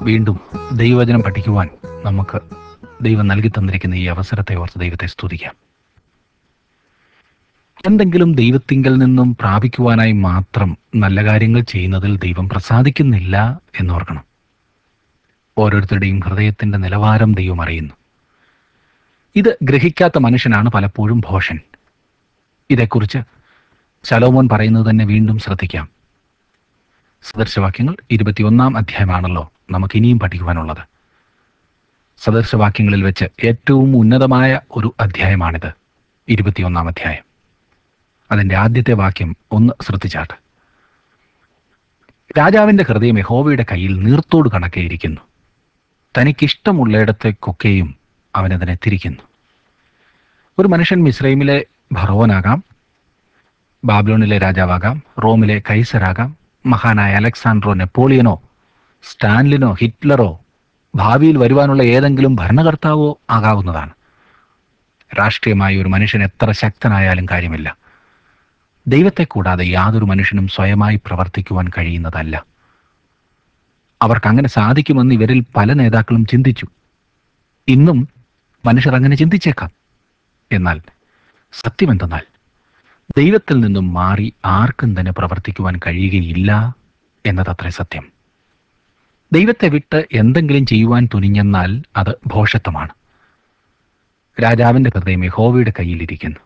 വീണ്ടും ദൈവവചനം പഠിക്കുവാൻ നമുക്ക് ദൈവം നൽകി തന്നിരിക്കുന്ന ഈ അവസരത്തെ ഓർത്ത് ദൈവത്തെ സ്തുതിക്കാം എന്തെങ്കിലും ദൈവത്തിങ്കൽ നിന്നും പ്രാപിക്കുവാനായി മാത്രം നല്ല കാര്യങ്ങൾ ചെയ്യുന്നതിൽ ദൈവം പ്രസാദിക്കുന്നില്ല എന്നോർക്കണം ഓരോരുത്തരുടെയും ഹൃദയത്തിന്റെ നിലവാരം ദൈവം അറിയുന്നു ഇത് ഗ്രഹിക്കാത്ത മനുഷ്യനാണ് പലപ്പോഴും ഭോഷൻ ഇതേക്കുറിച്ച് ശലോമോൻ പറയുന്നത് തന്നെ വീണ്ടും ശ്രദ്ധിക്കാം സദർശവാക്യങ്ങൾ ഇരുപത്തിയൊന്നാം അധ്യായമാണല്ലോ നമുക്ക് ഇനിയും പഠിക്കുവാനുള്ളത് സദർശവാക്യങ്ങളിൽ വെച്ച് ഏറ്റവും ഉന്നതമായ ഒരു അധ്യായമാണിത് ഇരുപത്തിയൊന്നാം അധ്യായം അതിന്റെ ആദ്യത്തെ വാക്യം ഒന്ന് ശ്രദ്ധിച്ചാട്ട് രാജാവിന്റെ ഹൃദയം യഹോവയുടെ കയ്യിൽ നീർത്തോട് കണക്കേയിരിക്കുന്നു തനിക്കിഷ്ടമുള്ളയിടത്തേക്കൊക്കെയും അവനതിനെ തിരിക്കുന്നു ഒരു മനുഷ്യൻ മിസ്രൈമിലെ ഭറവനാകാം ബാബ്ലോണിലെ രാജാവാകാം റോമിലെ കൈസരാകാം മഹാനായ അലക്സാണ്ട്രോ നെപ്പോളിയനോ സ്റ്റാൻലിനോ ഹിറ്റ്ലറോ ഭാവിയിൽ വരുവാനുള്ള ഏതെങ്കിലും ഭരണകർത്താവോ ആകാവുന്നതാണ് രാഷ്ട്രീയമായി ഒരു മനുഷ്യൻ എത്ര ശക്തനായാലും കാര്യമില്ല ദൈവത്തെ കൂടാതെ യാതൊരു മനുഷ്യനും സ്വയമായി പ്രവർത്തിക്കുവാൻ കഴിയുന്നതല്ല അവർക്ക് അങ്ങനെ സാധിക്കുമെന്ന് ഇവരിൽ പല നേതാക്കളും ചിന്തിച്ചു ഇന്നും മനുഷ്യർ അങ്ങനെ ചിന്തിച്ചേക്കാം എന്നാൽ സത്യമെന്തെന്നാൽ ദൈവത്തിൽ നിന്നും മാറി ആർക്കും തന്നെ പ്രവർത്തിക്കുവാൻ കഴിയുകയില്ല എന്നതത്രേ സത്യം ദൈവത്തെ വിട്ട് എന്തെങ്കിലും ചെയ്യുവാൻ തുനിഞ്ഞെന്നാൽ അത് ഭോഷത്വമാണ് രാജാവിന്റെ ഹൃദയം യഹോവയുടെ കയ്യിലിരിക്കുന്നു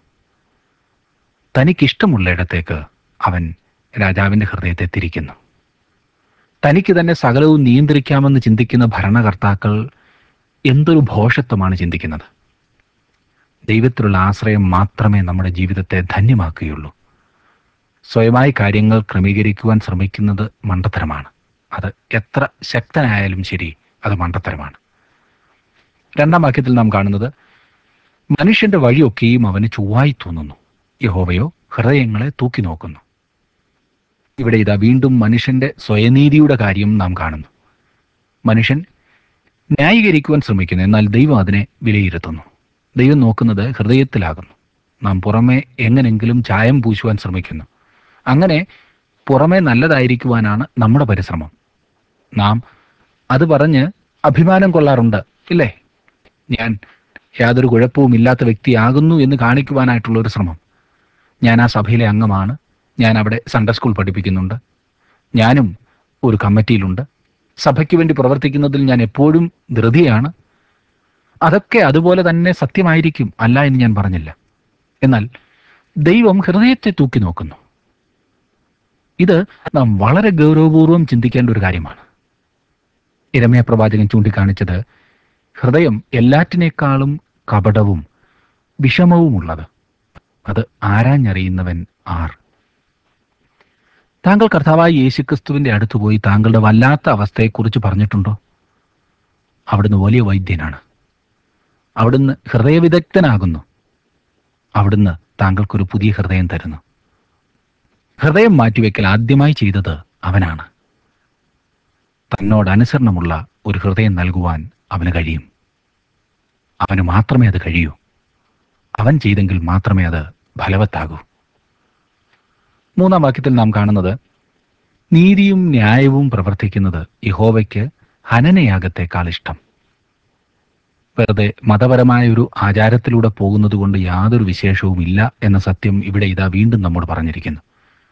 തനിക്കിഷ്ടമുള്ളയിടത്തേക്ക് അവൻ രാജാവിന്റെ ഹൃദയത്തെ തിരിക്കുന്നു തനിക്ക് തന്നെ സകലവും നിയന്ത്രിക്കാമെന്ന് ചിന്തിക്കുന്ന ഭരണകർത്താക്കൾ എന്തൊരു ഭോഷത്വമാണ് ചിന്തിക്കുന്നത് ദൈവത്തിലുള്ള ആശ്രയം മാത്രമേ നമ്മുടെ ജീവിതത്തെ ധന്യമാക്കുകയുള്ളൂ സ്വയമായി കാര്യങ്ങൾ ക്രമീകരിക്കുവാൻ ശ്രമിക്കുന്നത് മണ്ടത്തരമാണ് അത് എത്ര ശക്തനായാലും ശരി അത് മണ്ടത്തരമാണ് രണ്ടാം വാക്യത്തിൽ നാം കാണുന്നത് മനുഷ്യന്റെ വഴിയൊക്കെയും അവന് ചൊവ്വായി തോന്നുന്നു യഹോവയോ ഹൃദയങ്ങളെ തൂക്കി നോക്കുന്നു ഇവിടെ ഇതാ വീണ്ടും മനുഷ്യന്റെ സ്വയനീതിയുടെ കാര്യം നാം കാണുന്നു മനുഷ്യൻ ന്യായീകരിക്കുവാൻ ശ്രമിക്കുന്നു എന്നാൽ ദൈവം അതിനെ വിലയിരുത്തുന്നു ദൈവം നോക്കുന്നത് ഹൃദയത്തിലാകുന്നു നാം പുറമെ എങ്ങനെങ്കിലും ചായം പൂശുവാൻ ശ്രമിക്കുന്നു അങ്ങനെ പുറമെ നല്ലതായിരിക്കുവാനാണ് നമ്മുടെ പരിശ്രമം നാം അത് പറഞ്ഞ് അഭിമാനം കൊള്ളാറുണ്ട് ഇല്ലേ ഞാൻ യാതൊരു കുഴപ്പവും ഇല്ലാത്ത വ്യക്തിയാകുന്നു എന്ന് കാണിക്കുവാനായിട്ടുള്ള ഒരു ശ്രമം ഞാൻ ആ സഭയിലെ അംഗമാണ് ഞാൻ അവിടെ സൺഡേ സ്കൂൾ പഠിപ്പിക്കുന്നുണ്ട് ഞാനും ഒരു കമ്മിറ്റിയിലുണ്ട് സഭയ്ക്ക് വേണ്ടി പ്രവർത്തിക്കുന്നതിൽ ഞാൻ എപ്പോഴും ധൃതിയാണ് അതൊക്കെ അതുപോലെ തന്നെ സത്യമായിരിക്കും അല്ല എന്ന് ഞാൻ പറഞ്ഞില്ല എന്നാൽ ദൈവം ഹൃദയത്തെ തൂക്കി നോക്കുന്നു ഇത് നാം വളരെ ഗൗരവപൂർവ്വം ചിന്തിക്കേണ്ട ഒരു കാര്യമാണ് ഇരമയ പ്രവാചകൻ ചൂണ്ടിക്കാണിച്ചത് ഹൃദയം എല്ലാറ്റിനേക്കാളും കപടവും വിഷമവുമുള്ളത് അത് ആരാഞ്ഞറിയുന്നവൻ ആർ താങ്കൾ കർത്താവായ യേശുക്രിസ്തുവിന്റെ അടുത്ത് പോയി താങ്കളുടെ വല്ലാത്ത അവസ്ഥയെക്കുറിച്ച് പറഞ്ഞിട്ടുണ്ടോ അവിടുന്ന് വലിയ വൈദ്യനാണ് അവിടുന്ന് ഹൃദയവിദഗ്ധനാകുന്നു അവിടുന്ന് താങ്കൾക്കൊരു പുതിയ ഹൃദയം തരുന്നു ഹൃദയം മാറ്റിവെക്കൽ ആദ്യമായി ചെയ്തത് അവനാണ് തന്നോട് അനുസരണമുള്ള ഒരു ഹൃദയം നൽകുവാൻ അവന് കഴിയും അവന് മാത്രമേ അത് കഴിയൂ അവൻ ചെയ്തെങ്കിൽ മാത്രമേ അത് ഫലവത്താകൂ മൂന്നാം വാക്യത്തിൽ നാം കാണുന്നത് നീതിയും ന്യായവും പ്രവർത്തിക്കുന്നത് യഹോവയ്ക്ക് ഹനനയാഗത്തേക്കാൾ ഇഷ്ടം വെറുതെ മതപരമായ ഒരു ആചാരത്തിലൂടെ പോകുന്നത് കൊണ്ട് യാതൊരു വിശേഷവും ഇല്ല എന്ന സത്യം ഇവിടെ ഇതാ വീണ്ടും നമ്മോട് പറഞ്ഞിരിക്കുന്നു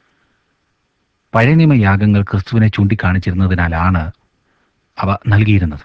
പഴയ നിയമ യാഗങ്ങൾ ക്രിസ്തുവിനെ ചൂണ്ടിക്കാണിച്ചിരുന്നതിനാലാണ് അവ നൽകിയിരുന്നത്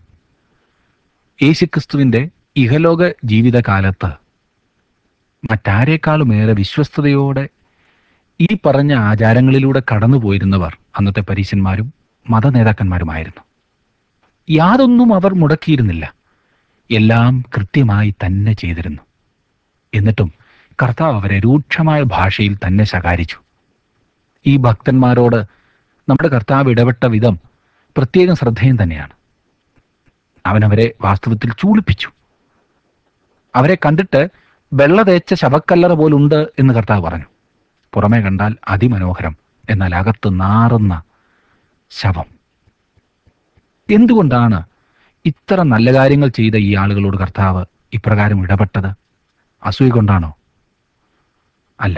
യേശുക്രിസ്തുവിന്റെ ഇഹലോക ജീവിതകാലത്ത് മറ്റാരേക്കാളുമേറെ വിശ്വസ്തയോടെ ഈ പറഞ്ഞ ആചാരങ്ങളിലൂടെ കടന്നുപോയിരുന്നവർ അന്നത്തെ പരീശന്മാരും മതനേതാക്കന്മാരുമായിരുന്നു യാതൊന്നും അവർ മുടക്കിയിരുന്നില്ല എല്ലാം കൃത്യമായി തന്നെ ചെയ്തിരുന്നു എന്നിട്ടും കർത്താവ് അവരെ രൂക്ഷമായ ഭാഷയിൽ തന്നെ ശകാരിച്ചു ഈ ഭക്തന്മാരോട് നമ്മുടെ കർത്താവ് ഇടപെട്ട വിധം പ്രത്യേകം ശ്രദ്ധേയം തന്നെയാണ് അവൻ അവരെ വാസ്തവത്തിൽ ചൂളിപ്പിച്ചു അവരെ കണ്ടിട്ട് വെള്ള തേച്ച ശവക്കല്ലറ പോലുണ്ട് എന്ന് കർത്താവ് പറഞ്ഞു പുറമേ കണ്ടാൽ അതിമനോഹരം എന്നാൽ അകത്ത് നാറുന്ന ശവം എന്തുകൊണ്ടാണ് ഇത്ര നല്ല കാര്യങ്ങൾ ചെയ്ത ഈ ആളുകളോട് കർത്താവ് ഇപ്രകാരം ഇടപെട്ടത് അസൂയ കൊണ്ടാണോ അല്ല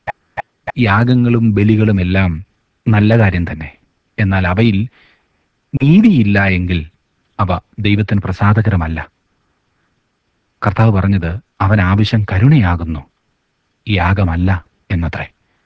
യാഗങ്ങളും ബലികളും എല്ലാം നല്ല കാര്യം തന്നെ എന്നാൽ അവയിൽ നീതിയില്ല എങ്കിൽ അവ ദൈവത്തിന് പ്രസാദകരമല്ല കർത്താവ് പറഞ്ഞത് അവൻ ആവശ്യം കരുണയാകുന്നു യാഗമല്ല എന്നത്രേ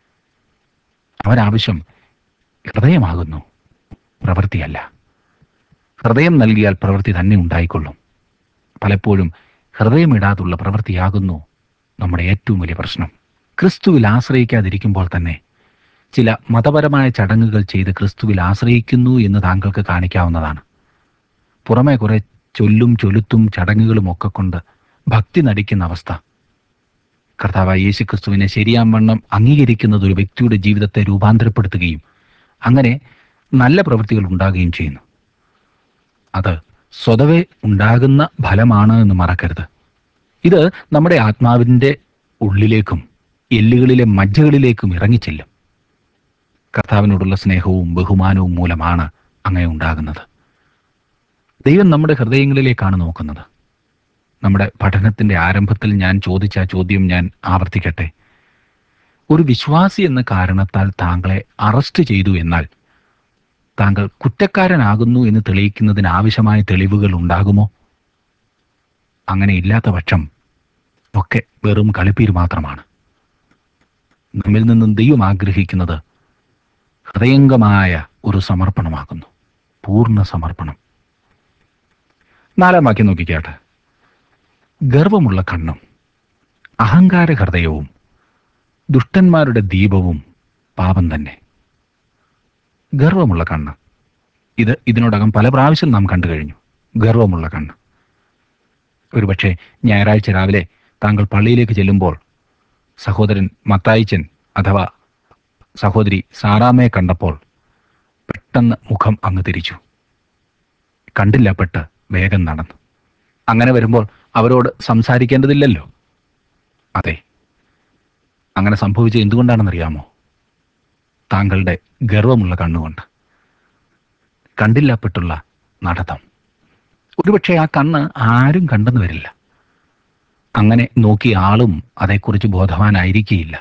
അവൻ ആവശ്യം ഹൃദയമാകുന്നു പ്രവൃത്തിയല്ല ഹൃദയം നൽകിയാൽ പ്രവൃത്തി തന്നെ ഉണ്ടായിക്കൊള്ളും പലപ്പോഴും ഹൃദയമിടാതുള്ള പ്രവൃത്തിയാകുന്നു നമ്മുടെ ഏറ്റവും വലിയ പ്രശ്നം ക്രിസ്തുവിൽ ആശ്രയിക്കാതിരിക്കുമ്പോൾ തന്നെ ചില മതപരമായ ചടങ്ങുകൾ ചെയ്ത് ക്രിസ്തുവിൽ ആശ്രയിക്കുന്നു എന്ന് താങ്കൾക്ക് കാണിക്കാവുന്നതാണ് പുറമെ കുറെ ചൊല്ലും ചൊലുത്തും ചടങ്ങുകളും ഒക്കെ കൊണ്ട് ഭക്തി നടിക്കുന്ന അവസ്ഥ കർത്താവായ യേശു ക്രിസ്തുവിനെ ശരിയാവണ്ണം അംഗീകരിക്കുന്നത് ഒരു വ്യക്തിയുടെ ജീവിതത്തെ രൂപാന്തരപ്പെടുത്തുകയും അങ്ങനെ നല്ല പ്രവൃത്തികൾ ഉണ്ടാകുകയും ചെയ്യുന്നു അത് സ്വതവേ ഉണ്ടാകുന്ന ഫലമാണ് എന്ന് മറക്കരുത് ഇത് നമ്മുടെ ആത്മാവിൻ്റെ ഉള്ളിലേക്കും എല്ലുകളിലെ മജ്ജകളിലേക്കും ഇറങ്ങിച്ചെല്ലും കർത്താവിനോടുള്ള സ്നേഹവും ബഹുമാനവും മൂലമാണ് അങ്ങനെ ഉണ്ടാകുന്നത് ദൈവം നമ്മുടെ ഹൃദയങ്ങളിലേക്കാണ് നോക്കുന്നത് നമ്മുടെ പഠനത്തിന്റെ ആരംഭത്തിൽ ഞാൻ ചോദിച്ച ആ ചോദ്യം ഞാൻ ആവർത്തിക്കട്ടെ ഒരു വിശ്വാസി എന്ന കാരണത്താൽ താങ്കളെ അറസ്റ്റ് ചെയ്തു എന്നാൽ താങ്കൾ കുറ്റക്കാരനാകുന്നു എന്ന് തെളിയിക്കുന്നതിന് ആവശ്യമായ തെളിവുകൾ ഉണ്ടാകുമോ അങ്ങനെ ഇല്ലാത്ത പക്ഷം ഒക്കെ വെറും കളിപ്പീര് മാത്രമാണ് നമ്മിൽ നിന്നും ദൈവം ആഗ്രഹിക്കുന്നത് ഹൃദയംഗമായ ഒരു സമർപ്പണമാകുന്നു പൂർണ്ണ സമർപ്പണം നാലാം വാക്യം നോക്കിക്കാട്ടെ ഗർവമുള്ള കണ്ണും അഹങ്കാര ഹൃദയവും ദുഷ്ടന്മാരുടെ ദീപവും പാപം തന്നെ ഗർവമുള്ള കണ്ണ് ഇത് ഇതിനോടകം പല പ്രാവശ്യം നാം കണ്ടു കഴിഞ്ഞു ഗർവമുള്ള കണ്ണ് ഒരുപക്ഷെ ഞായറാഴ്ച രാവിലെ താങ്കൾ പള്ളിയിലേക്ക് ചെല്ലുമ്പോൾ സഹോദരൻ മത്തായിച്ചൻ അഥവാ സഹോദരി സാറാമ്മയെ കണ്ടപ്പോൾ പെട്ടെന്ന് മുഖം അങ്ങ് തിരിച്ചു കണ്ടില്ല പെട്ട് വേഗം നടന്നു അങ്ങനെ വരുമ്പോൾ അവരോട് സംസാരിക്കേണ്ടതില്ലല്ലോ അതെ അങ്ങനെ സംഭവിച്ചത് എന്തുകൊണ്ടാണെന്നറിയാമോ താങ്കളുടെ ഗർവമുള്ള കണ്ണുകൊണ്ട് കണ്ടില്ലപ്പെട്ടുള്ള നടത്തം ഒരുപക്ഷെ ആ കണ്ണ് ആരും കണ്ടെന്ന് വരില്ല അങ്ങനെ നോക്കിയ ആളും അതേക്കുറിച്ച് ബോധവാനായിരിക്കുകയില്ല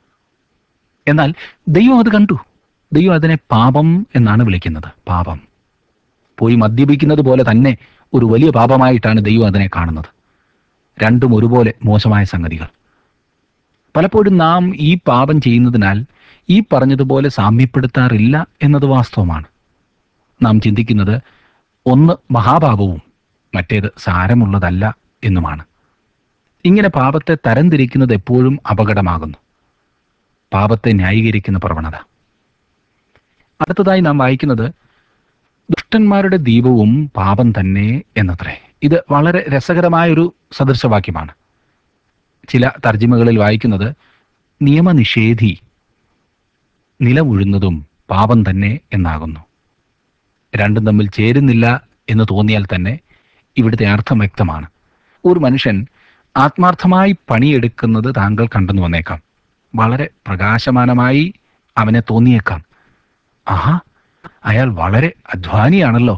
എന്നാൽ ദൈവം അത് കണ്ടു ദൈവം അതിനെ പാപം എന്നാണ് വിളിക്കുന്നത് പാപം പോയി മദ്യപിക്കുന്നത് പോലെ തന്നെ ഒരു വലിയ പാപമായിട്ടാണ് ദൈവം അതിനെ കാണുന്നത് രണ്ടും ഒരുപോലെ മോശമായ സംഗതികൾ പലപ്പോഴും നാം ഈ പാപം ചെയ്യുന്നതിനാൽ ഈ പറഞ്ഞതുപോലെ സാമ്യപ്പെടുത്താറില്ല എന്നത് വാസ്തവമാണ് നാം ചിന്തിക്കുന്നത് ഒന്ന് മഹാപാപവും മറ്റേത് സാരമുള്ളതല്ല എന്നുമാണ് ഇങ്ങനെ പാപത്തെ തരംതിരിക്കുന്നത് എപ്പോഴും അപകടമാകുന്നു പാപത്തെ ന്യായീകരിക്കുന്ന പ്രവണത അടുത്തതായി നാം വായിക്കുന്നത് ദുഷ്ടന്മാരുടെ ദീപവും പാപം തന്നെ എന്നത്രേ ഇത് വളരെ രസകരമായൊരു സദൃശവാക്യമാണ് ചില തർജിമകളിൽ വായിക്കുന്നത് നിയമനിഷേധി നിലമുഴുന്നതും പാപം തന്നെ എന്നാകുന്നു രണ്ടും തമ്മിൽ ചേരുന്നില്ല എന്ന് തോന്നിയാൽ തന്നെ ഇവിടുത്തെ അർത്ഥം വ്യക്തമാണ് ഒരു മനുഷ്യൻ ആത്മാർത്ഥമായി പണിയെടുക്കുന്നത് താങ്കൾ കണ്ടെന്ന് വന്നേക്കാം വളരെ പ്രകാശമാനമായി അവനെ തോന്നിയേക്കാം ആഹാ അയാൾ വളരെ അധ്വാനിയാണല്ലോ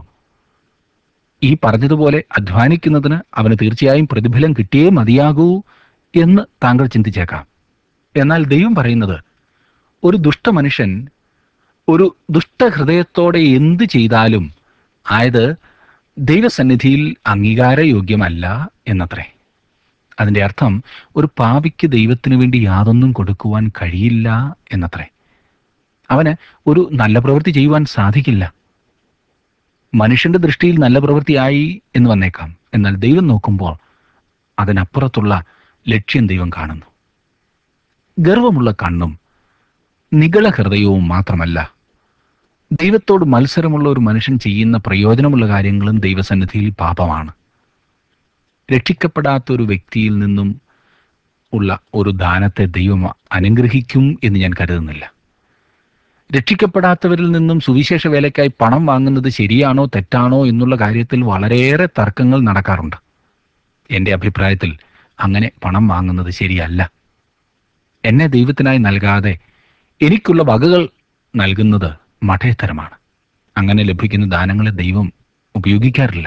ഈ പറഞ്ഞതുപോലെ അധ്വാനിക്കുന്നതിന് അവന് തീർച്ചയായും പ്രതിഫലം കിട്ടിയേ മതിയാകൂ എന്ന് താങ്കൾ ചിന്തിച്ചേക്കാം എന്നാൽ ദൈവം പറയുന്നത് ഒരു ദുഷ്ടമനുഷ്യൻ ഒരു ദുഷ്ടഹൃദയത്തോടെ എന്ത് ചെയ്താലും ആയത് ദൈവസന്നിധിയിൽ അംഗീകാരയോഗ്യമല്ല എന്നത്രേ അതിന്റെ അർത്ഥം ഒരു പാപിക്ക് ദൈവത്തിന് വേണ്ടി യാതൊന്നും കൊടുക്കുവാൻ കഴിയില്ല എന്നത്രേ അവന് ഒരു നല്ല പ്രവൃത്തി ചെയ്യുവാൻ സാധിക്കില്ല മനുഷ്യന്റെ ദൃഷ്ടിയിൽ നല്ല പ്രവൃത്തിയായി എന്ന് വന്നേക്കാം എന്നാൽ ദൈവം നോക്കുമ്പോൾ അതിനപ്പുറത്തുള്ള ലക്ഷ്യം ദൈവം കാണുന്നു ഗർവമുള്ള കണ്ണും നിഗള ഹൃദയവും മാത്രമല്ല ദൈവത്തോട് മത്സരമുള്ള ഒരു മനുഷ്യൻ ചെയ്യുന്ന പ്രയോജനമുള്ള കാര്യങ്ങളും ദൈവസന്നിധിയിൽ പാപമാണ് രക്ഷിക്കപ്പെടാത്ത ഒരു വ്യക്തിയിൽ നിന്നും ഉള്ള ഒരു ദാനത്തെ ദൈവം അനുഗ്രഹിക്കും എന്ന് ഞാൻ കരുതുന്നില്ല രക്ഷിക്കപ്പെടാത്തവരിൽ നിന്നും സുവിശേഷ വേലയ്ക്കായി പണം വാങ്ങുന്നത് ശരിയാണോ തെറ്റാണോ എന്നുള്ള കാര്യത്തിൽ വളരെയേറെ തർക്കങ്ങൾ നടക്കാറുണ്ട് എൻ്റെ അഭിപ്രായത്തിൽ അങ്ങനെ പണം വാങ്ങുന്നത് ശരിയല്ല എന്നെ ദൈവത്തിനായി നൽകാതെ എനിക്കുള്ള വകകൾ നൽകുന്നത് മഠേത്തരമാണ് അങ്ങനെ ലഭിക്കുന്ന ദാനങ്ങളെ ദൈവം ഉപയോഗിക്കാറില്ല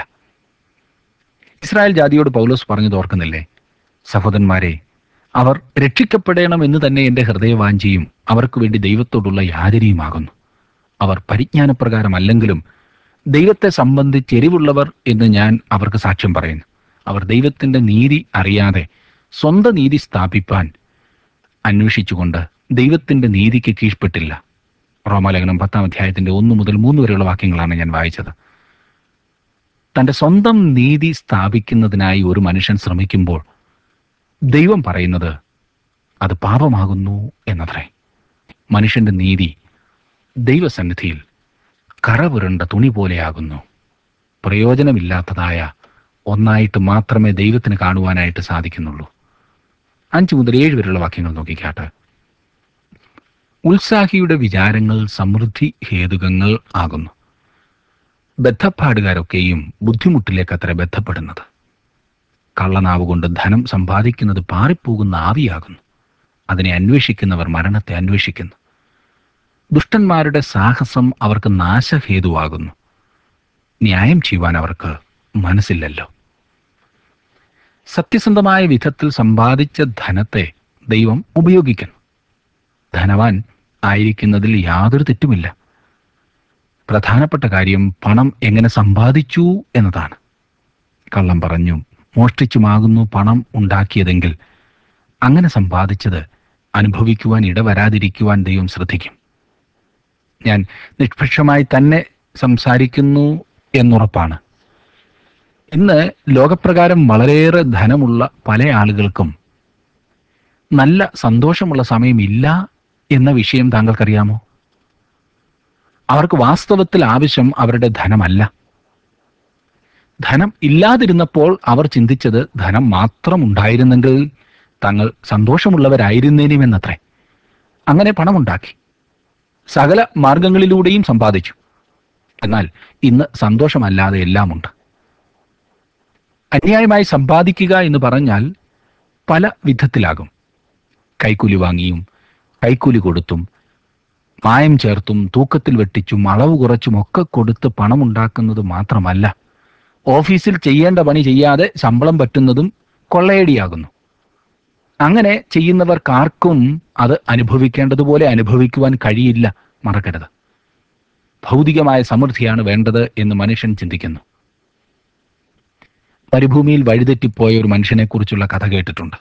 ഇസ്രായേൽ ജാതിയോട് പൗലോസ് പറഞ്ഞത് ഓർക്കുന്നില്ലേ സഹോദരന്മാരെ അവർ രക്ഷിക്കപ്പെടണം എന്ന് തന്നെ എൻ്റെ ഹൃദയവാഞ്ചിയും അവർക്ക് വേണ്ടി ദൈവത്തോടുള്ള യാചനയുമാകുന്നു അവർ പരിജ്ഞാനപ്രകാരമല്ലെങ്കിലും ദൈവത്തെ സംബന്ധിച്ച് എരിവുള്ളവർ എന്ന് ഞാൻ അവർക്ക് സാക്ഷ്യം പറയുന്നു അവർ ദൈവത്തിന്റെ നീതി അറിയാതെ സ്വന്തം നീതി സ്ഥാപിപ്പാൻ അന്വേഷിച്ചുകൊണ്ട് ദൈവത്തിന്റെ നീതിക്ക് കീഴ്പ്പെട്ടില്ല റോമാലേഖനം പത്താം അധ്യായത്തിന്റെ ഒന്ന് മുതൽ മൂന്ന് വരെയുള്ള വാക്യങ്ങളാണ് ഞാൻ വായിച്ചത് തന്റെ സ്വന്തം നീതി സ്ഥാപിക്കുന്നതിനായി ഒരു മനുഷ്യൻ ശ്രമിക്കുമ്പോൾ ദൈവം പറയുന്നത് അത് പാപമാകുന്നു എന്നത്രേ മനുഷ്യന്റെ നീതി ദൈവസന്നിധിയിൽ കറപുരണ്ട തുണി പോലെയാകുന്നു പ്രയോജനമില്ലാത്തതായ ഒന്നായിട്ട് മാത്രമേ ദൈവത്തിന് കാണുവാനായിട്ട് സാധിക്കുന്നുള്ളൂ അഞ്ച് മുതൽ ഏഴ് വരെയുള്ള വാക്യങ്ങൾ നോക്കിക്കാട്ട് ഉത്സാഹിയുടെ വിചാരങ്ങൾ സമൃദ്ധി ഹേതുകങ്ങൾ ആകുന്നു ബദ്ധപ്പാടുകാരൊക്കെയും ബുദ്ധിമുട്ടിലേക്ക് അത്ര ബന്ധപ്പെടുന്നത് കള്ളനാവ് കൊണ്ട് ധനം സമ്പാദിക്കുന്നത് പാറിപ്പോകുന്ന ആവിയാകുന്നു അതിനെ അന്വേഷിക്കുന്നവർ മരണത്തെ അന്വേഷിക്കുന്നു ദുഷ്ടന്മാരുടെ സാഹസം അവർക്ക് നാശഹേതുവാകുന്നു ന്യായം ചെയ്യുവാൻ അവർക്ക് മനസ്സില്ലല്ലോ സത്യസന്ധമായ വിധത്തിൽ സമ്പാദിച്ച ധനത്തെ ദൈവം ഉപയോഗിക്കുന്നു ധനവാൻ ആയിരിക്കുന്നതിൽ യാതൊരു തെറ്റുമില്ല പ്രധാനപ്പെട്ട കാര്യം പണം എങ്ങനെ സമ്പാദിച്ചു എന്നതാണ് കള്ളം പറഞ്ഞും മോഷ്ടിച്ചുമാകുന്നു പണം ഉണ്ടാക്കിയതെങ്കിൽ അങ്ങനെ സമ്പാദിച്ചത് അനുഭവിക്കുവാൻ ഇടവരാതിരിക്കുവാൻ ദൈവം ശ്രദ്ധിക്കും ഞാൻ നിഷ്പക്ഷമായി തന്നെ സംസാരിക്കുന്നു എന്നുറപ്പാണ് ഇന്ന് ലോകപ്രകാരം വളരെയേറെ ധനമുള്ള പല ആളുകൾക്കും നല്ല സന്തോഷമുള്ള സമയമില്ല എന്ന വിഷയം താങ്കൾക്കറിയാമോ അവർക്ക് വാസ്തവത്തിൽ ആവശ്യം അവരുടെ ധനമല്ല ധനം ഇല്ലാതിരുന്നപ്പോൾ അവർ ചിന്തിച്ചത് ധനം മാത്രം ഉണ്ടായിരുന്നെങ്കിൽ തങ്ങൾ സന്തോഷമുള്ളവരായിരുന്നേനുമെന്നത്രേ അങ്ങനെ പണമുണ്ടാക്കി സകല മാർഗങ്ങളിലൂടെയും സമ്പാദിച്ചു എന്നാൽ ഇന്ന് സന്തോഷമല്ലാതെ എല്ലാമുണ്ട് അന്യായമായി സമ്പാദിക്കുക എന്ന് പറഞ്ഞാൽ പല വിധത്തിലാകും കൈക്കൂലി വാങ്ങിയും കൈക്കൂലി കൊടുത്തും മായം ചേർത്തും തൂക്കത്തിൽ വെട്ടിച്ചും അളവ് കുറച്ചും ഒക്കെ കൊടുത്ത് പണമുണ്ടാക്കുന്നത് മാത്രമല്ല ഓഫീസിൽ ചെയ്യേണ്ട പണി ചെയ്യാതെ ശമ്പളം പറ്റുന്നതും കൊള്ളയടിയാകുന്നു അങ്ങനെ ചെയ്യുന്നവർക്കാർക്കും അത് അനുഭവിക്കേണ്ടതുപോലെ അനുഭവിക്കുവാൻ കഴിയില്ല മറക്കരുത് ഭൗതികമായ സമൃദ്ധിയാണ് വേണ്ടത് എന്ന് മനുഷ്യൻ ചിന്തിക്കുന്നു മരുഭൂമിയിൽ വഴിതെറ്റിപ്പോയ ഒരു മനുഷ്യനെക്കുറിച്ചുള്ള കഥ കേട്ടിട്ടുണ്ട്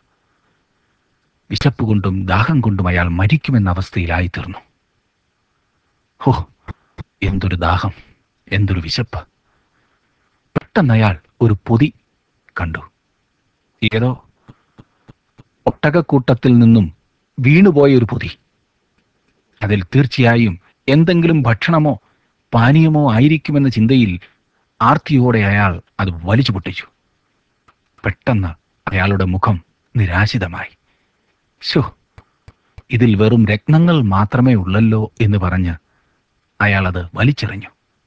വിശപ്പ് കൊണ്ടും ദാഹം കൊണ്ടും അയാൾ മരിക്കുമെന്ന അവസ്ഥയിലായിത്തീർന്നു ഹോ എന്തൊരു ദാഹം എന്തൊരു വിശപ്പ് പെട്ടെന്ന് അയാൾ ഒരു പൊതി കണ്ടു ഏതോ ഒട്ടകക്കൂട്ടത്തിൽ നിന്നും വീണുപോയ ഒരു പൊതി അതിൽ തീർച്ചയായും എന്തെങ്കിലും ഭക്ഷണമോ പാനീയമോ ആയിരിക്കുമെന്ന ചിന്തയിൽ ആർത്തിയോടെ അയാൾ അത് വലിച്ചു പൊട്ടിച്ചു പെട്ടെന്ന് അയാളുടെ മുഖം നിരാശിതമായി ശോ ഇതിൽ വെറും രത്നങ്ങൾ മാത്രമേ ഉള്ളല്ലോ എന്ന് പറഞ്ഞ് അയാൾ അത് വലിച്ചെറിഞ്ഞു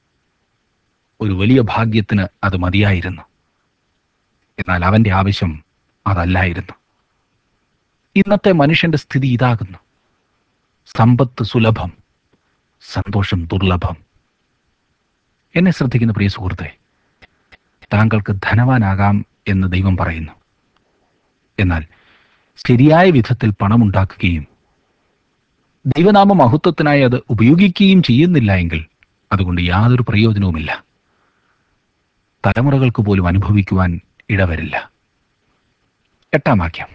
ഒരു വലിയ ഭാഗ്യത്തിന് അത് മതിയായിരുന്നു എന്നാൽ അവന്റെ ആവശ്യം അതല്ലായിരുന്നു ഇന്നത്തെ മനുഷ്യന്റെ സ്ഥിതി ഇതാകുന്നു സമ്പത്ത് സുലഭം സന്തോഷം ദുർലഭം എന്നെ ശ്രദ്ധിക്കുന്ന പ്രിയ സുഹൃത്തെ താങ്കൾക്ക് ധനവാനാകാം എന്ന് ദൈവം പറയുന്നു എന്നാൽ ശരിയായ വിധത്തിൽ പണമുണ്ടാക്കുകയും ദൈവനാമ മഹത്വത്തിനായി അത് ഉപയോഗിക്കുകയും ചെയ്യുന്നില്ല എങ്കിൽ അതുകൊണ്ട് യാതൊരു പ്രയോജനവുമില്ല തലമുറകൾക്ക് പോലും അനുഭവിക്കുവാൻ ഇടവരില്ല എട്ടാം വാക്യം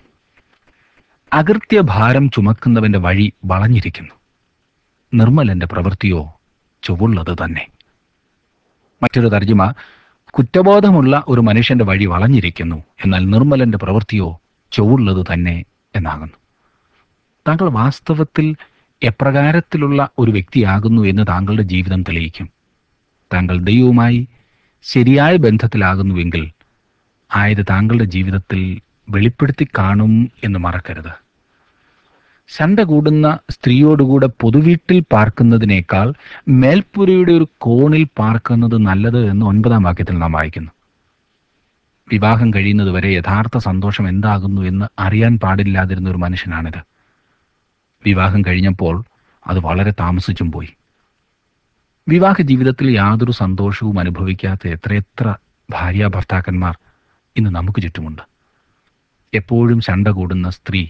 അകൃത്യഭാരം ചുമക്കുന്നവന്റെ വഴി വളഞ്ഞിരിക്കുന്നു നിർമ്മലന്റെ പ്രവൃത്തിയോ ചൊവ്വുള്ളത് തന്നെ മറ്റൊരു തർജിമ കുറ്റബോധമുള്ള ഒരു മനുഷ്യന്റെ വഴി വളഞ്ഞിരിക്കുന്നു എന്നാൽ നിർമ്മലന്റെ പ്രവൃത്തിയോ ചൊവ്വുള്ളത് തന്നെ എന്നാകുന്നു താങ്കൾ വാസ്തവത്തിൽ എപ്രകാരത്തിലുള്ള ഒരു വ്യക്തിയാകുന്നു എന്ന് താങ്കളുടെ ജീവിതം തെളിയിക്കും താങ്കൾ ദൈവവുമായി ശരിയായ ബന്ധത്തിലാകുന്നുവെങ്കിൽ ആയത് താങ്കളുടെ ജീവിതത്തിൽ വെളിപ്പെടുത്തി കാണും എന്ന് മറക്കരുത് ശണ്ട കൂടുന്ന സ്ത്രീയോടുകൂടെ പൊതുവീട്ടിൽ പാർക്കുന്നതിനേക്കാൾ മേൽപ്പുരയുടെ ഒരു കോണിൽ പാർക്കുന്നത് നല്ലത് എന്ന് ഒൻപതാം വാക്യത്തിൽ നാം വായിക്കുന്നു വിവാഹം കഴിയുന്നതുവരെ യഥാർത്ഥ സന്തോഷം എന്താകുന്നു എന്ന് അറിയാൻ പാടില്ലാതിരുന്ന ഒരു മനുഷ്യനാണിത് വിവാഹം കഴിഞ്ഞപ്പോൾ അത് വളരെ താമസിച്ചും പോയി വിവാഹ ജീവിതത്തിൽ യാതൊരു സന്തോഷവും അനുഭവിക്കാത്ത എത്രയെത്ര ഭാര്യ ഭർത്താക്കന്മാർ ഇന്ന് നമുക്ക് ചുറ്റുമുണ്ട് എപ്പോഴും ശണ്ട കൂടുന്ന സ്ത്രീ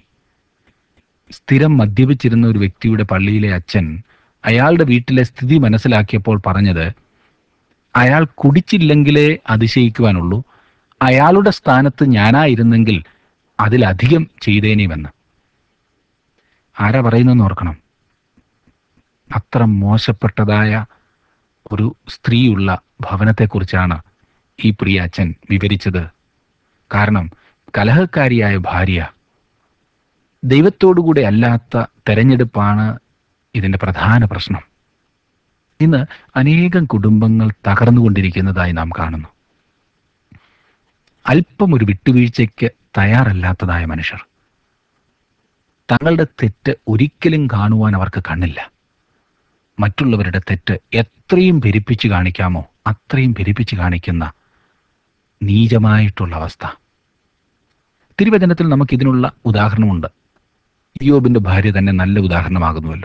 സ്ഥിരം മദ്യപിച്ചിരുന്ന ഒരു വ്യക്തിയുടെ പള്ളിയിലെ അച്ഛൻ അയാളുടെ വീട്ടിലെ സ്ഥിതി മനസ്സിലാക്കിയപ്പോൾ പറഞ്ഞത് അയാൾ കുടിച്ചില്ലെങ്കിലേ അതിശയിക്കുവാനുള്ളൂ അയാളുടെ സ്ഥാനത്ത് ഞാനായിരുന്നെങ്കിൽ അതിലധികം ചെയ്തേനെയുമെന്ന് ആരാ പറയുന്നെന്ന് ഓർക്കണം അത്ര മോശപ്പെട്ടതായ ഒരു സ്ത്രീയുള്ള ഭവനത്തെക്കുറിച്ചാണ് ഈ പ്രിയ അച്ഛൻ വിവരിച്ചത് കാരണം കലഹക്കാരിയായ ഭാര്യ ദൈവത്തോടുകൂടെ അല്ലാത്ത തെരഞ്ഞെടുപ്പാണ് ഇതിൻ്റെ പ്രധാന പ്രശ്നം ഇന്ന് അനേകം കുടുംബങ്ങൾ തകർന്നുകൊണ്ടിരിക്കുന്നതായി നാം കാണുന്നു അല്പം ഒരു വിട്ടുവീഴ്ചയ്ക്ക് തയ്യാറല്ലാത്തതായ മനുഷ്യർ തങ്ങളുടെ തെറ്റ് ഒരിക്കലും കാണുവാൻ അവർക്ക് കണ്ണില്ല മറ്റുള്ളവരുടെ തെറ്റ് എത്രയും പെരുപ്പിച്ച് കാണിക്കാമോ അത്രയും പെരുപ്പിച്ച് കാണിക്കുന്ന നീചമായിട്ടുള്ള അവസ്ഥ തിരുവചനത്തിൽ നമുക്ക് ഇതിനുള്ള ഉദാഹരണമുണ്ട് യോബിന്റെ ഭാര്യ തന്നെ നല്ല ഉദാഹരണമാകുന്നുവല്ലോ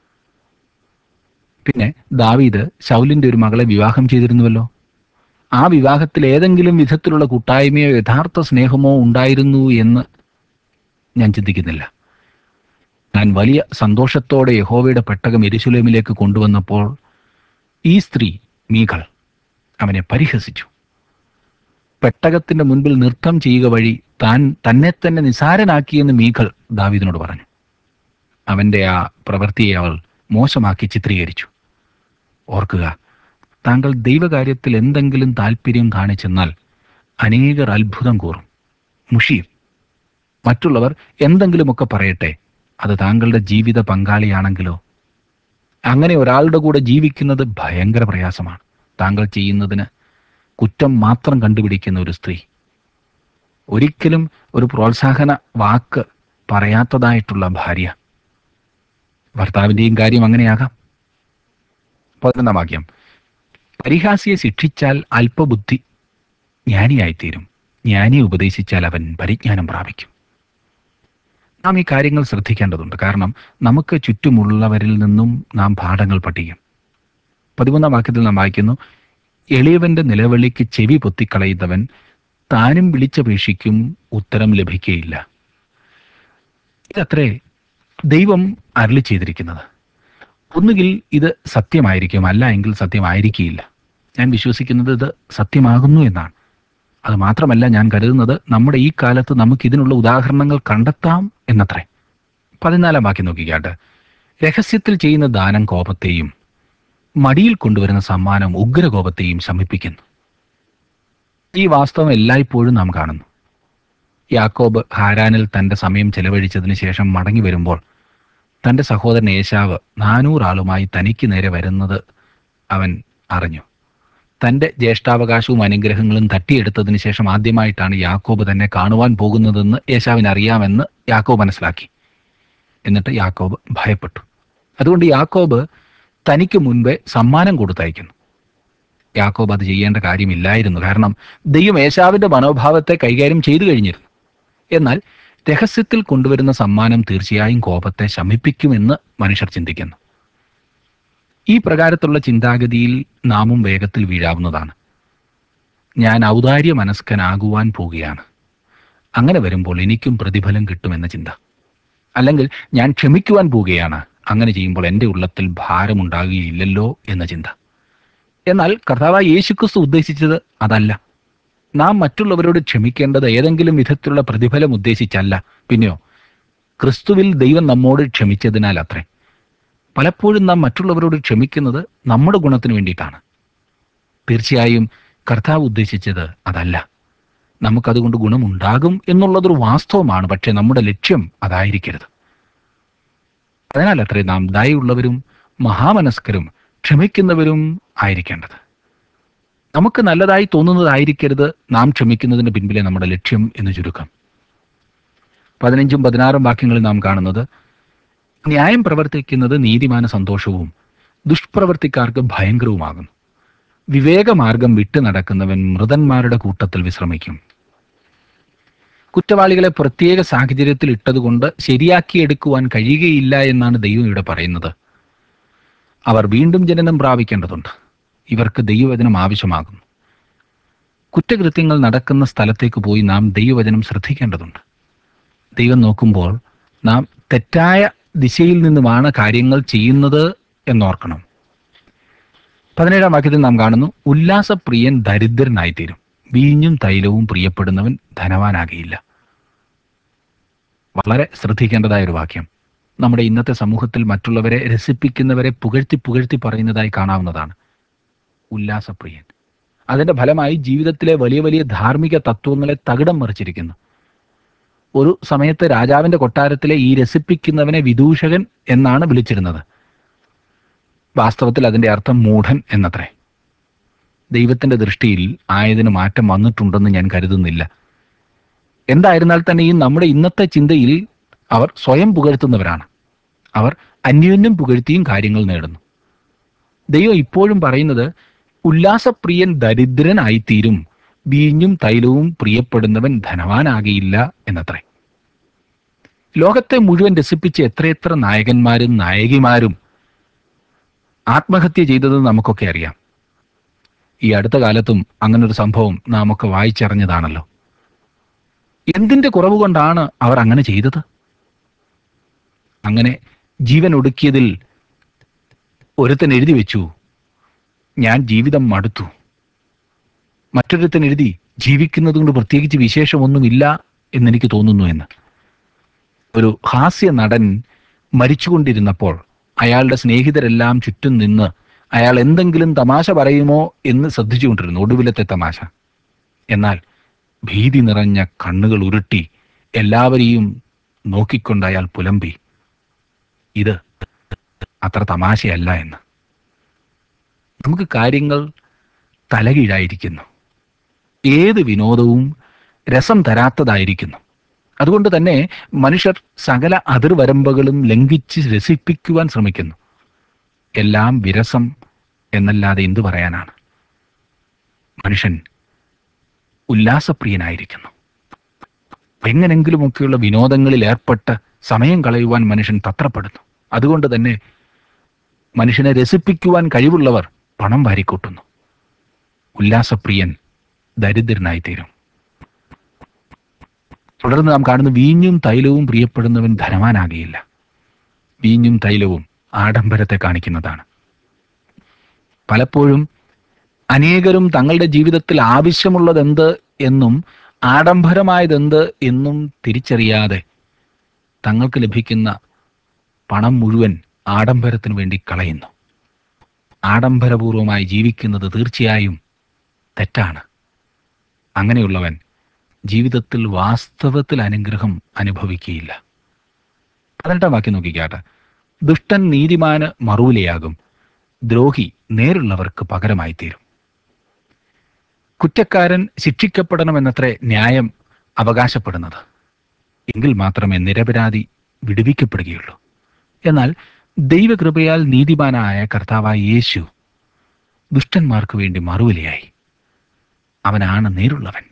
പിന്നെ ദാവീദ് ശൗലിന്റെ ഒരു മകളെ വിവാഹം ചെയ്തിരുന്നുവല്ലോ ആ വിവാഹത്തിൽ ഏതെങ്കിലും വിധത്തിലുള്ള കൂട്ടായ്മയോ യഥാർത്ഥ സ്നേഹമോ ഉണ്ടായിരുന്നു എന്ന് ഞാൻ ചിന്തിക്കുന്നില്ല ഞാൻ വലിയ സന്തോഷത്തോടെ യഹോവയുടെ പെട്ടകം എരുശുലേമിലേക്ക് കൊണ്ടുവന്നപ്പോൾ ഈ സ്ത്രീ മീകൾ അവനെ പരിഹസിച്ചു പെട്ടകത്തിന്റെ മുൻപിൽ നൃത്തം ചെയ്യുക വഴി താൻ തന്നെ തന്നെ നിസാരനാക്കിയെന്ന് മീകൾ ദാവീദിനോട് പറഞ്ഞു അവന്റെ ആ പ്രവൃത്തിയെ അവൾ മോശമാക്കി ചിത്രീകരിച്ചു ഓർക്കുക താങ്കൾ ദൈവകാര്യത്തിൽ എന്തെങ്കിലും താല്പര്യം കാണിച്ചെന്നാൽ അനേകർ അത്ഭുതം കൂറും മുഷിയും മറ്റുള്ളവർ എന്തെങ്കിലുമൊക്കെ പറയട്ടെ അത് താങ്കളുടെ ജീവിത പങ്കാളിയാണെങ്കിലോ അങ്ങനെ ഒരാളുടെ കൂടെ ജീവിക്കുന്നത് ഭയങ്കര പ്രയാസമാണ് താങ്കൾ ചെയ്യുന്നതിന് കുറ്റം മാത്രം കണ്ടുപിടിക്കുന്ന ഒരു സ്ത്രീ ഒരിക്കലും ഒരു പ്രോത്സാഹന വാക്ക് പറയാത്തതായിട്ടുള്ള ഭാര്യ ഭർത്താവിൻ്റെയും കാര്യം അങ്ങനെയാകാം പതിനൊന്നാം വാക്യം പരിഹാസിയെ ശിക്ഷിച്ചാൽ അല്പബുദ്ധി ജ്ഞാനിയായിത്തീരും ജ്ഞാനിയെ ഉപദേശിച്ചാൽ അവൻ പരിജ്ഞാനം പ്രാപിക്കും നാം ഈ കാര്യങ്ങൾ ശ്രദ്ധിക്കേണ്ടതുണ്ട് കാരണം നമുക്ക് ചുറ്റുമുള്ളവരിൽ നിന്നും നാം പാഠങ്ങൾ പഠിക്കും പതിമൂന്നാം വാക്യത്തിൽ നാം വായിക്കുന്നു എളിയവന്റെ നിലവിളിക്ക് ചെവി പൊത്തിക്കളയുന്നവൻ താനും വിളിച്ചപേക്ഷിക്കും ഉത്തരം ലഭിക്കുകയില്ല ഇതത്രേ ദൈവം അരളി ചെയ്തിരിക്കുന്നത് ഒന്നുകിൽ ഇത് സത്യമായിരിക്കും അല്ല എങ്കിൽ സത്യമായിരിക്കില്ല ഞാൻ വിശ്വസിക്കുന്നത് ഇത് സത്യമാകുന്നു എന്നാണ് അത് മാത്രമല്ല ഞാൻ കരുതുന്നത് നമ്മുടെ ഈ കാലത്ത് നമുക്ക് ഇതിനുള്ള ഉദാഹരണങ്ങൾ കണ്ടെത്താം എന്നത്രേ പതിനാലാം വാക്യം നോക്കിക്കാട്ട് രഹസ്യത്തിൽ ചെയ്യുന്ന ദാനം കോപത്തെയും മടിയിൽ കൊണ്ടുവരുന്ന സമ്മാനം ഉഗ്രകോപത്തെയും ശമിപ്പിക്കുന്നു ഈ വാസ്തവം എല്ലായ്പ്പോഴും നാം കാണുന്നു യാക്കോബ് ഹാരാനിൽ തന്റെ സമയം ചെലവഴിച്ചതിന് ശേഷം മടങ്ങി വരുമ്പോൾ തന്റെ സഹോദരൻ ഏശാവ് നാനൂറാളുമായി തനിക്ക് നേരെ വരുന്നത് അവൻ അറിഞ്ഞു തന്റെ ജ്യേഷ്ഠാവകാശവും അനുഗ്രഹങ്ങളും തട്ടിയെടുത്തതിന് ശേഷം ആദ്യമായിട്ടാണ് യാക്കോബ് തന്നെ കാണുവാൻ പോകുന്നതെന്ന് യേശാവിന് അറിയാമെന്ന് യാക്കോബ് മനസ്സിലാക്കി എന്നിട്ട് യാക്കോബ് ഭയപ്പെട്ടു അതുകൊണ്ട് യാക്കോബ് തനിക്ക് മുൻപേ സമ്മാനം കൊടുത്തയക്കുന്നു യാക്കോബ് അത് ചെയ്യേണ്ട കാര്യമില്ലായിരുന്നു കാരണം ദൈവം ഏശാവിന്റെ മനോഭാവത്തെ കൈകാര്യം ചെയ്തു കഴിഞ്ഞിരുന്നു എന്നാൽ രഹസ്യത്തിൽ കൊണ്ടുവരുന്ന സമ്മാനം തീർച്ചയായും കോപത്തെ ശമിപ്പിക്കുമെന്ന് മനുഷ്യർ ചിന്തിക്കുന്നു ഈ പ്രകാരത്തിലുള്ള ചിന്താഗതിയിൽ നാമും വേഗത്തിൽ വീഴാവുന്നതാണ് ഞാൻ ഔദാര്യ മനസ്കനാകുവാൻ പോവുകയാണ് അങ്ങനെ വരുമ്പോൾ എനിക്കും പ്രതിഫലം കിട്ടുമെന്ന ചിന്ത അല്ലെങ്കിൽ ഞാൻ ക്ഷമിക്കുവാൻ പോവുകയാണ് അങ്ങനെ ചെയ്യുമ്പോൾ എൻ്റെ ഉള്ളത്തിൽ ഭാരമുണ്ടാകുകയില്ലല്ലോ എന്ന ചിന്ത എന്നാൽ കർത്താവായ യേശുക്രിസ്തു ഉദ്ദേശിച്ചത് അതല്ല നാം മറ്റുള്ളവരോട് ക്ഷമിക്കേണ്ടത് ഏതെങ്കിലും വിധത്തിലുള്ള പ്രതിഫലം ഉദ്ദേശിച്ചല്ല പിന്നെയോ ക്രിസ്തുവിൽ ദൈവം നമ്മോട് ക്ഷമിച്ചതിനാൽ അത്രേ പലപ്പോഴും നാം മറ്റുള്ളവരോട് ക്ഷമിക്കുന്നത് നമ്മുടെ ഗുണത്തിന് വേണ്ടിയിട്ടാണ് തീർച്ചയായും കർത്താവ് ഉദ്ദേശിച്ചത് അതല്ല നമുക്കതുകൊണ്ട് ഗുണമുണ്ടാകും എന്നുള്ളതൊരു വാസ്തവമാണ് പക്ഷേ നമ്മുടെ ലക്ഷ്യം അതായിരിക്കരുത് അതിനാൽ അത്രേ നാം ദയുള്ളവരും മഹാമനസ്കരും ക്ഷമിക്കുന്നവരും ആയിരിക്കേണ്ടത് നമുക്ക് നല്ലതായി തോന്നുന്നതായിരിക്കരുത് നാം ക്ഷമിക്കുന്നതിന് പിൻപിലെ നമ്മുടെ ലക്ഷ്യം എന്ന് ചുരുക്കം പതിനഞ്ചും പതിനാറും വാക്യങ്ങളിൽ നാം കാണുന്നത് ന്യായം പ്രവർത്തിക്കുന്നത് നീതിമാന സന്തോഷവും ദുഷ്പ്രവർത്തിക്കാർക്ക് ഭയങ്കരവുമാകുന്നു വിവേകമാർഗം വിട്ടു നടക്കുന്നവൻ മൃതന്മാരുടെ കൂട്ടത്തിൽ വിശ്രമിക്കും കുറ്റവാളികളെ പ്രത്യേക സാഹചര്യത്തിൽ ഇട്ടതുകൊണ്ട് ശരിയാക്കിയെടുക്കുവാൻ കഴിയുകയില്ല എന്നാണ് ദൈവം ഇവിടെ പറയുന്നത് അവർ വീണ്ടും ജനനം പ്രാപിക്കേണ്ടതുണ്ട് ഇവർക്ക് ദൈവവചനം ആവശ്യമാകുന്നു കുറ്റകൃത്യങ്ങൾ നടക്കുന്ന സ്ഥലത്തേക്ക് പോയി നാം ദൈവവചനം ശ്രദ്ധിക്കേണ്ടതുണ്ട് ദൈവം നോക്കുമ്പോൾ നാം തെറ്റായ ദിശയിൽ നിന്നുമാണ് കാര്യങ്ങൾ ചെയ്യുന്നത് എന്നോർക്കണം പതിനേഴാം വാക്യത്തിൽ നാം കാണുന്നു ഉല്ലാസപ്രിയൻ ദരിദ്രനായിത്തീരും വീഞ്ഞും തൈലവും പ്രിയപ്പെടുന്നവൻ ധനവാനാകിയില്ല വളരെ ശ്രദ്ധിക്കേണ്ടതായ ഒരു വാക്യം നമ്മുടെ ഇന്നത്തെ സമൂഹത്തിൽ മറ്റുള്ളവരെ രസിപ്പിക്കുന്നവരെ പുകഴ്ത്തി പുകഴ്ത്തി പറയുന്നതായി കാണാവുന്നതാണ് ഉല്ലാസപ്രിയൻ അതിന്റെ ഫലമായി ജീവിതത്തിലെ വലിയ വലിയ ധാർമ്മിക തത്വങ്ങളെ തകിടം മറിച്ചിരിക്കുന്നു ഒരു സമയത്ത് രാജാവിന്റെ കൊട്ടാരത്തിലെ ഈ രസിപ്പിക്കുന്നവനെ വിദൂഷകൻ എന്നാണ് വിളിച്ചിരുന്നത് വാസ്തവത്തിൽ അതിന്റെ അർത്ഥം മൂഢൻ എന്നത്രേ ദൈവത്തിന്റെ ദൃഷ്ടിയിൽ ആയതിന് മാറ്റം വന്നിട്ടുണ്ടെന്ന് ഞാൻ കരുതുന്നില്ല എന്തായിരുന്നാൽ തന്നെയും നമ്മുടെ ഇന്നത്തെ ചിന്തയിൽ അവർ സ്വയം പുകഴ്ത്തുന്നവരാണ് അവർ അന്യോന്യം പുകഴ്ത്തിയും കാര്യങ്ങൾ നേടുന്നു ദൈവം ഇപ്പോഴും പറയുന്നത് ഉല്ലാസപ്രിയൻ ദരിദ്രനായിത്തീരും വീഞ്ഞും തൈലവും പ്രിയപ്പെടുന്നവൻ ധനവാനാകിയില്ല എന്നത്രേ ലോകത്തെ മുഴുവൻ രസിപ്പിച്ച് എത്രയെത്ര നായകന്മാരും നായകിമാരും ആത്മഹത്യ ചെയ്തത് നമുക്കൊക്കെ അറിയാം ഈ അടുത്ത കാലത്തും അങ്ങനൊരു സംഭവം നാം ഒക്കെ വായിച്ചറിഞ്ഞതാണല്ലോ എന്തിന്റെ കുറവ് കൊണ്ടാണ് അവർ അങ്ങനെ ചെയ്തത് അങ്ങനെ ജീവൻ ഒടുക്കിയതിൽ ഒരുത്തൻ എഴുതി വെച്ചു ഞാൻ ജീവിതം മടുത്തു മറ്റൊരുത്തൻ എഴുതി ജീവിക്കുന്നത് കൊണ്ട് പ്രത്യേകിച്ച് വിശേഷമൊന്നുമില്ല എന്നെനിക്ക് തോന്നുന്നു എന്ന് ഒരു ഹാസ്യ നടൻ മരിച്ചുകൊണ്ടിരുന്നപ്പോൾ അയാളുടെ സ്നേഹിതരെല്ലാം ചുറ്റും നിന്ന് അയാൾ എന്തെങ്കിലും തമാശ പറയുമോ എന്ന് ശ്രദ്ധിച്ചുകൊണ്ടിരുന്നു ഒടുവിലത്തെ തമാശ എന്നാൽ ഭീതി നിറഞ്ഞ കണ്ണുകൾ ഉരുട്ടി എല്ലാവരെയും നോക്കിക്കൊണ്ട് അയാൾ പുലമ്പി ഇത് അത്ര തമാശയല്ല എന്ന് നമുക്ക് കാര്യങ്ങൾ തലകീഴായിരിക്കുന്നു ഏത് വിനോദവും രസം തരാത്തതായിരിക്കുന്നു അതുകൊണ്ട് തന്നെ മനുഷ്യർ സകല അതിർവരമ്പുകളും ലംഘിച്ച് രസിപ്പിക്കുവാൻ ശ്രമിക്കുന്നു എല്ലാം വിരസം എന്നല്ലാതെ എന്തു പറയാനാണ് മനുഷ്യൻ ഉല്ലാസപ്രിയനായിരിക്കുന്നു എങ്ങനെങ്കിലുമൊക്കെയുള്ള വിനോദങ്ങളിൽ ഏർപ്പെട്ട് സമയം കളയുവാൻ മനുഷ്യൻ തത്രപ്പെടുന്നു അതുകൊണ്ട് തന്നെ മനുഷ്യനെ രസിപ്പിക്കുവാൻ കഴിവുള്ളവർ പണം വാരിക്കൂട്ടുന്നു ഉല്ലാസപ്രിയൻ ദരിദ്രനായിത്തീരും തുടർന്ന് നാം കാണുന്നു വീഞ്ഞും തൈലവും പ്രിയപ്പെടുന്നവൻ ധനവാനാകിയില്ല വീഞ്ഞും തൈലവും ആഡംബരത്തെ കാണിക്കുന്നതാണ് പലപ്പോഴും അനേകരും തങ്ങളുടെ ജീവിതത്തിൽ ആവശ്യമുള്ളതെന്ത് എന്നും ആഡംബരമായതെന്ത് എന്നും തിരിച്ചറിയാതെ തങ്ങൾക്ക് ലഭിക്കുന്ന പണം മുഴുവൻ ആഡംബരത്തിന് വേണ്ടി കളയുന്നു ആഡംബരപൂർവമായി ജീവിക്കുന്നത് തീർച്ചയായും തെറ്റാണ് അങ്ങനെയുള്ളവൻ ജീവിതത്തിൽ വാസ്തവത്തിൽ അനുഗ്രഹം അനുഭവിക്കുകയില്ല പതിനെട്ടാം വാക്യം നോക്കിക്കാട്ടെ ദുഷ്ടൻ നീതിമാന് മറുവിലയാകും ദ്രോഹി നേരുള്ളവർക്ക് പകരമായി തീരും കുറ്റക്കാരൻ ശിക്ഷിക്കപ്പെടണമെന്നത്രേ ന്യായം അവകാശപ്പെടുന്നത് എങ്കിൽ മാത്രമേ നിരപരാധി വിടുവിക്കപ്പെടുകയുള്ളൂ എന്നാൽ ദൈവകൃപയാൽ നീതിമാനായ കർത്താവായ യേശു ദുഷ്ടന്മാർക്ക് വേണ്ടി മറുവിലയായി അവനാണ് നേരുള്ളവൻ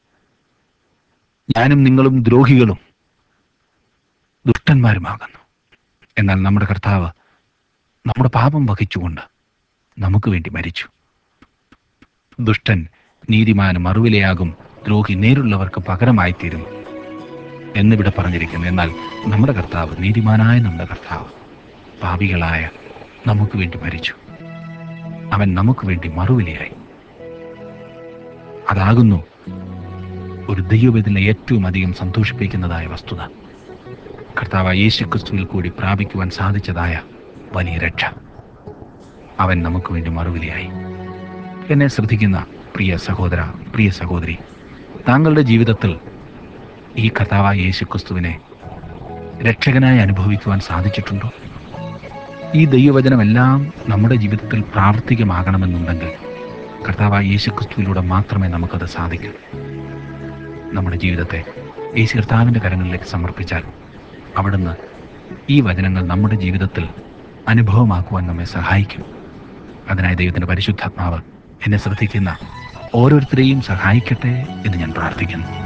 ഞാനും നിങ്ങളും ദ്രോഹികളും ദുഷ്ടന്മാരുമാകുന്നു എന്നാൽ നമ്മുടെ കർത്താവ് നമ്മുടെ പാപം വഹിച്ചുകൊണ്ട് നമുക്ക് വേണ്ടി മരിച്ചു ദുഷ്ടൻ നീതിമാന് മറുവിലയാകും ദ്രോഹി നേരുള്ളവർക്ക് പകരമായി തീരുന്നു എന്നിവിടെ പറഞ്ഞിരിക്കുന്നു എന്നാൽ നമ്മുടെ കർത്താവ് നീതിമാനായ നമ്മുടെ കർത്താവ് പാപികളായ നമുക്ക് വേണ്ടി മരിച്ചു അവൻ നമുക്ക് വേണ്ടി മറുവിലയായി അതാകുന്നു ഒരു ദൈവവേദന ഏറ്റവും അധികം സന്തോഷിപ്പിക്കുന്നതായ വസ്തുത കർത്താവ് യേശു ക്രിസ്തുവിൽ കൂടി പ്രാപിക്കുവാൻ സാധിച്ചതായ വലിയ രക്ഷ അവൻ നമുക്ക് വേണ്ടി മറുവിലയായി എന്നെ ശ്രദ്ധിക്കുന്ന പ്രിയ സഹോദര പ്രിയ സഹോദരി താങ്കളുടെ ജീവിതത്തിൽ ഈ കർത്താവായ യേശു ക്രിസ്തുവിനെ രക്ഷകനായി അനുഭവിക്കുവാൻ സാധിച്ചിട്ടുണ്ടോ ഈ ദൈവവചനമെല്ലാം നമ്മുടെ ജീവിതത്തിൽ പ്രാവർത്തികമാകണമെന്നുണ്ടെങ്കിൽ കർത്താവായ യേശു ക്രിസ്തുവിലൂടെ മാത്രമേ നമുക്കത് സാധിക്കൂ നമ്മുടെ ജീവിതത്തെ യേശു കർത്താവിൻ്റെ കരങ്ങളിലേക്ക് സമർപ്പിച്ചാൽ അവിടുന്ന് ഈ വചനങ്ങൾ നമ്മുടെ ജീവിതത്തിൽ അനുഭവമാക്കുവാൻ നമ്മെ സഹായിക്കും അതിനായി ദൈവത്തിൻ്റെ പരിശുദ്ധാത്മാവ് എന്നെ ശ്രദ്ധിക്കുന്ന ഓരോരുത്തരെയും സഹായിക്കട്ടെ എന്ന് ഞാൻ പ്രാർത്ഥിക്കുന്നു